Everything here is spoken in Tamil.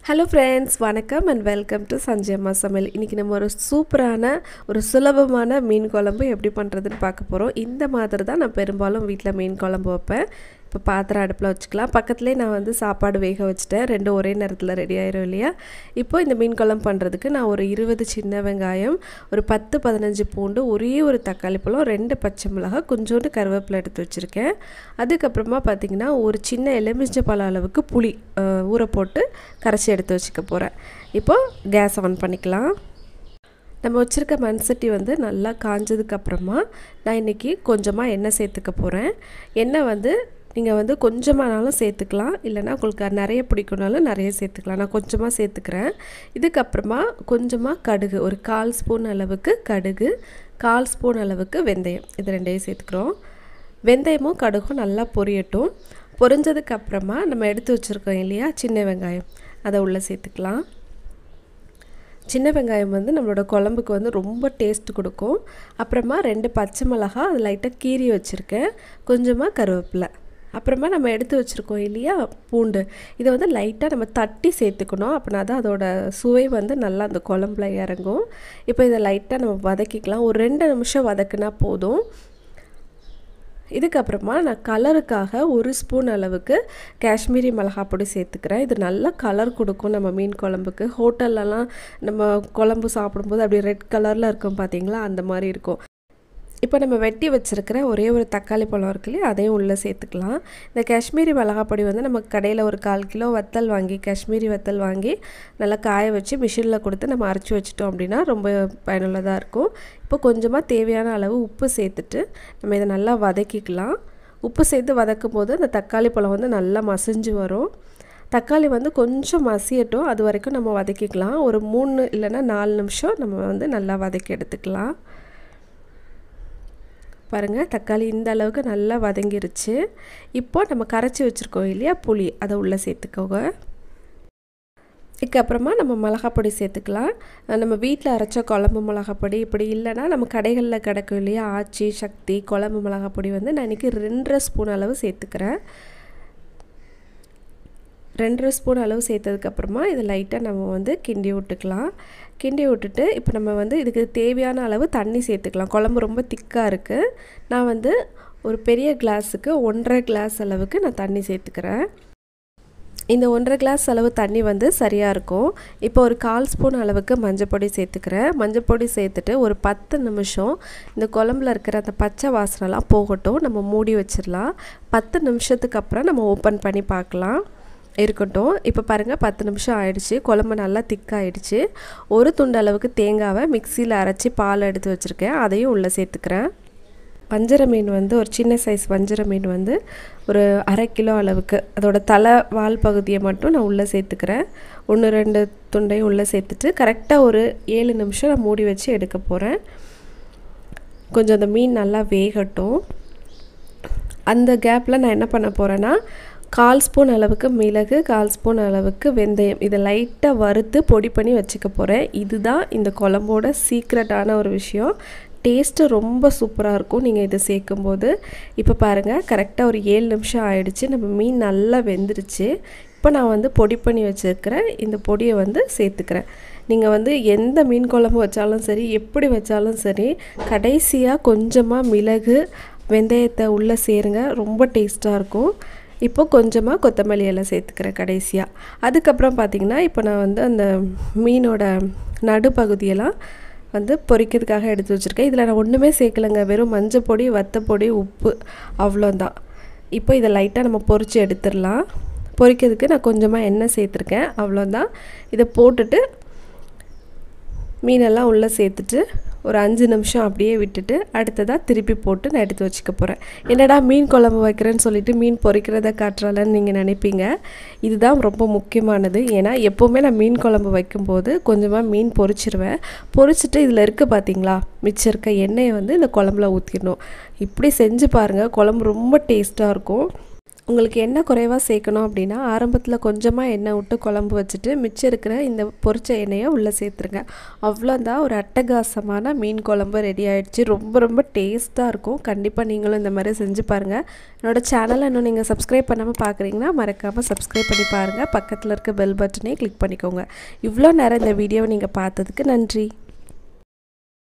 ஹலோ ஃப்ரெண்ட்ஸ் வணக்கம் அண்ட் வெல்கம் டு சஞ்சய் அம்மா சமையல் இன்றைக்கி நம்ம ஒரு சூப்பரான ஒரு சுலபமான மீன் குழம்பு எப்படி பண்ணுறதுன்னு பார்க்க போகிறோம் இந்த மாதிரி தான் நான் பெரும்பாலும் வீட்டில் மீன் குழம்பு வைப்பேன் இப்போ பாத்திரம் அடுப்பில் வச்சுக்கலாம் பக்கத்துலேயே நான் வந்து சாப்பாடு வேக வச்சுட்டேன் ரெண்டும் ஒரே நேரத்தில் ரெடி ஆயிரும் இல்லையா இப்போ இந்த மீன் குழம்பு பண்ணுறதுக்கு நான் ஒரு இருபது சின்ன வெங்காயம் ஒரு பத்து பதினஞ்சு பூண்டு ஒரே ஒரு தக்காளி பழம் ரெண்டு பச்சை மிளகாய் கொஞ்சோண்டு கருவேப்பிலை எடுத்து வச்சுருக்கேன் அதுக்கப்புறமா பார்த்திங்கன்னா ஒரு சின்ன எலுமிச்சை பழ அளவுக்கு புளி அஹ், ஊற போட்டு கரைச்சி எடுத்து வச்சுக்க போகிறேன் இப்போது கேஸ் ஆன் பண்ணிக்கலாம் நம்ம வச்சுருக்க மண் சட்டி வந்து நல்லா காஞ்சதுக்கப்புறமா நான் இன்றைக்கி கொஞ்சமாக எண்ணெய் சேர்த்துக்க போகிறேன் எண்ணெய் வந்து நீங்கள் வந்து கொஞ்சமானாலும் சேர்த்துக்கலாம் இல்லைன்னா உங்களுக்கு நிறைய பிடிக்கும்னாலும் நிறைய சேர்த்துக்கலாம் நான் கொஞ்சமாக சேர்த்துக்கிறேன் இதுக்கப்புறமா கொஞ்சமாக கடுகு ஒரு கால் ஸ்பூன் அளவுக்கு கடுகு கால் ஸ்பூன் அளவுக்கு வெந்தயம் இது ரெண்டையும் சேர்த்துக்கிறோம் வெந்தயமும் கடுகும் நல்லா பொரியட்டும் பொரிஞ்சதுக்கப்புறமா நம்ம எடுத்து வச்சுருக்கோம் இல்லையா சின்ன வெங்காயம் அதை உள்ளே சேர்த்துக்கலாம் சின்ன வெங்காயம் வந்து நம்மளோட குழம்புக்கு வந்து ரொம்ப டேஸ்ட் கொடுக்கும் அப்புறமா ரெண்டு பச்சை மிளகா அது லைட்டாக கீறி வச்சுருக்கேன் கொஞ்சமாக கருவேப்பிலை அப்புறமா நம்ம எடுத்து வச்சுருக்கோம் இல்லையா பூண்டு இதை வந்து லைட்டாக நம்ம தட்டி சேர்த்துக்கணும் அப்படின்னா தான் அதோட சுவை வந்து நல்லா அந்த குழம்புல இறங்கும் இப்போ இதை லைட்டாக நம்ம வதக்கிக்கலாம் ஒரு ரெண்டு நிமிஷம் வதக்குனா போதும் இதுக்கப்புறமா நான் கலருக்காக ஒரு ஸ்பூன் அளவுக்கு காஷ்மீரி மிளகாய் பொடி சேர்த்துக்கிறேன் இது நல்ல கலர் கொடுக்கும் நம்ம மீன் குழம்புக்கு ஹோட்டல்லலாம் நம்ம குழம்பு சாப்பிடும்போது அப்படியே ரெட் கலரில் இருக்கும் பார்த்தீங்களா அந்த மாதிரி இருக்கும் இப்போ நம்ம வெட்டி வச்சுருக்கிற ஒரே ஒரு தக்காளி பழம் இருக்கு இல்லையா அதையும் உள்ளே சேர்த்துக்கலாம் இந்த காஷ்மீரி மிளகாய் பொடி வந்து நம்ம கடையில் ஒரு கால் கிலோ வத்தல் வாங்கி காஷ்மீரி வத்தல் வாங்கி நல்லா காய வச்சு மிஷினில் கொடுத்து நம்ம அரைச்சி வச்சிட்டோம் அப்படின்னா ரொம்ப பயனுள்ளதாக இருக்கும் இப்போ கொஞ்சமாக தேவையான அளவு உப்பு சேர்த்துட்டு நம்ம இதை நல்லா வதக்கிக்கலாம் உப்பு சேர்த்து வதக்கும் போது அந்த தக்காளி பழம் வந்து நல்லா மசிஞ்சு வரும் தக்காளி வந்து கொஞ்சம் மசியட்டும் அது வரைக்கும் நம்ம வதக்கிக்கலாம் ஒரு மூணு இல்லைன்னா நாலு நிமிஷம் நம்ம வந்து நல்லா வதக்கி எடுத்துக்கலாம் பாருங்கள் தக்காளி இந்த அளவுக்கு நல்லா வதங்கிருச்சு இப்போ நம்ம கரைச்சி வச்சுருக்கோம் இல்லையா புளி அதை உள்ளே சேர்த்துக்கோங்க இதுக்கப்புறமா நம்ம மிளகாப்பொடி சேர்த்துக்கலாம் நம்ம வீட்டில் அரைச்ச குழம்பு மிளகாப்பொடி இப்படி இல்லைன்னா நம்ம கடைகளில் கிடைக்கும் இல்லையா ஆச்சி சக்தி குழம்பு மிளகாப்பொடி வந்து நான் இன்றைக்கி ரெண்டரை ஸ்பூன் அளவு சேர்த்துக்கிறேன் ரெண்டரை ஸ்பூன் அளவு சேர்த்ததுக்கப்புறமா இதை லைட்டாக நம்ம வந்து கிண்டி விட்டுக்கலாம் கிண்டி விட்டுட்டு இப்போ நம்ம வந்து இதுக்கு தேவையான அளவு தண்ணி சேர்த்துக்கலாம் குழம்பு ரொம்ப திக்காக இருக்குது நான் வந்து ஒரு பெரிய கிளாஸுக்கு ஒன்றரை கிளாஸ் அளவுக்கு நான் தண்ணி சேர்த்துக்கிறேன் இந்த ஒன்றரை கிளாஸ் அளவு தண்ணி வந்து சரியாக இருக்கும் இப்போ ஒரு கால் ஸ்பூன் அளவுக்கு மஞ்சப்பொடி சேர்த்துக்கிறேன் மஞ்சப்பொடி சேர்த்துட்டு ஒரு பத்து நிமிஷம் இந்த குழம்புல இருக்கிற அந்த பச்சை வாசனைலாம் போகட்டும் நம்ம மூடி வச்சிடலாம் பத்து நிமிஷத்துக்கு அப்புறம் நம்ம ஓப்பன் பண்ணி பார்க்கலாம் இருக்கட்டும் இப்போ பாருங்கள் பத்து நிமிஷம் ஆயிடுச்சு குழம்பு நல்லா திக்காயிடுச்சு ஒரு துண்டு அளவுக்கு தேங்காவை மிக்சியில் அரைச்சி பால் எடுத்து வச்சுருக்கேன் அதையும் உள்ளே சேர்த்துக்கிறேன் வஞ்சர மீன் வந்து ஒரு சின்ன சைஸ் வஞ்சர மீன் வந்து ஒரு அரை கிலோ அளவுக்கு அதோட தலை வால் பகுதியை மட்டும் நான் உள்ளே சேர்த்துக்கிறேன் ஒன்று ரெண்டு துண்டையும் உள்ளே சேர்த்துட்டு கரெக்டாக ஒரு ஏழு நிமிஷம் நான் மூடி வச்சு எடுக்க போகிறேன் கொஞ்சம் அந்த மீன் நல்லா வேகட்டும் அந்த கேப்பில் நான் என்ன பண்ண போகிறேன்னா கால் ஸ்பூன் அளவுக்கு மிளகு கால் ஸ்பூன் அளவுக்கு வெந்தயம் இதை லைட்டாக வறுத்து பொடி பண்ணி வச்சுக்க போகிறேன் இதுதான் இந்த குழம்போட சீக்ரெட்டான ஒரு விஷயம் டேஸ்ட்டு ரொம்ப சூப்பராக இருக்கும் நீங்கள் இதை சேர்க்கும்போது இப்போ பாருங்கள் கரெக்டாக ஒரு ஏழு நிமிஷம் ஆயிடுச்சு நம்ம மீன் நல்லா வெந்துருச்சு இப்போ நான் வந்து பொடி பண்ணி வச்சுருக்கிறேன் இந்த பொடியை வந்து சேர்த்துக்கிறேன் நீங்கள் வந்து எந்த மீன் குழம்பு வச்சாலும் சரி எப்படி வச்சாலும் சரி கடைசியாக கொஞ்சமாக மிளகு வெந்தயத்தை உள்ளே சேருங்க ரொம்ப டேஸ்ட்டாக இருக்கும் இப்போ கொஞ்சமாக கொத்தமல்லி எல்லாம் சேர்த்துக்கிறேன் கடைசியாக அதுக்கப்புறம் பார்த்திங்கன்னா இப்போ நான் வந்து அந்த மீனோட நடுப்பகுதியெல்லாம் வந்து பொரிக்கிறதுக்காக எடுத்து வச்சுருக்கேன் இதில் நான் ஒன்றுமே சேர்க்கலைங்க வெறும் மஞ்சள் பொடி வத்தப்பொடி உப்பு அவ்வளோதான் இப்போ இதை லைட்டாக நம்ம பொரித்து எடுத்துடலாம் பொரிக்கிறதுக்கு நான் கொஞ்சமாக எண்ணெய் சேர்த்துருக்கேன் அவ்வளோதான் இதை போட்டுட்டு மீனெல்லாம் உள்ளே சேர்த்துட்டு ஒரு அஞ்சு நிமிஷம் அப்படியே விட்டுட்டு அடுத்ததாக திருப்பி போட்டு நான் எடுத்து வச்சுக்க போகிறேன் என்னடா மீன் குழம்பு வைக்கிறேன்னு சொல்லிட்டு மீன் பொரிக்கிறத காட்டுறாலன்னு நீங்கள் நினைப்பீங்க இதுதான் ரொம்ப முக்கியமானது ஏன்னா எப்போவுமே நான் மீன் குழம்பு வைக்கும்போது கொஞ்சமாக மீன் பொரிச்சிருவேன் பொரிச்சிட்டு இதில் இருக்க பார்த்தீங்களா மிச்சம் இருக்க எண்ணெயை வந்து இந்த குழம்புல ஊற்றிடணும் இப்படி செஞ்சு பாருங்கள் குழம்பு ரொம்ப டேஸ்ட்டாக இருக்கும் உங்களுக்கு எண்ணெய் குறைவாக சேர்க்கணும் அப்படின்னா ஆரம்பத்தில் கொஞ்சமாக எண்ணெய் விட்டு குழம்பு வச்சுட்டு மிச்சம் இருக்கிற இந்த பொரிச்ச எண்ணெயை உள்ளே சேர்த்துருங்க அவ்வளோதான் ஒரு அட்டகாசமான மீன் குழம்பு ரெடி ஆகிடுச்சு ரொம்ப ரொம்ப டேஸ்ட்டாக இருக்கும் கண்டிப்பாக நீங்களும் இந்த மாதிரி செஞ்சு பாருங்கள் என்னோடய சேனலை இன்னும் நீங்கள் சப்ஸ்கிரைப் பண்ணாமல் பார்க்குறீங்கன்னா மறக்காமல் சப்ஸ்கிரைப் பண்ணி பாருங்கள் பக்கத்தில் இருக்க பெல் பட்டனே கிளிக் பண்ணிக்கோங்க இவ்வளோ நேரம் இந்த வீடியோவை நீங்கள் பார்த்ததுக்கு நன்றி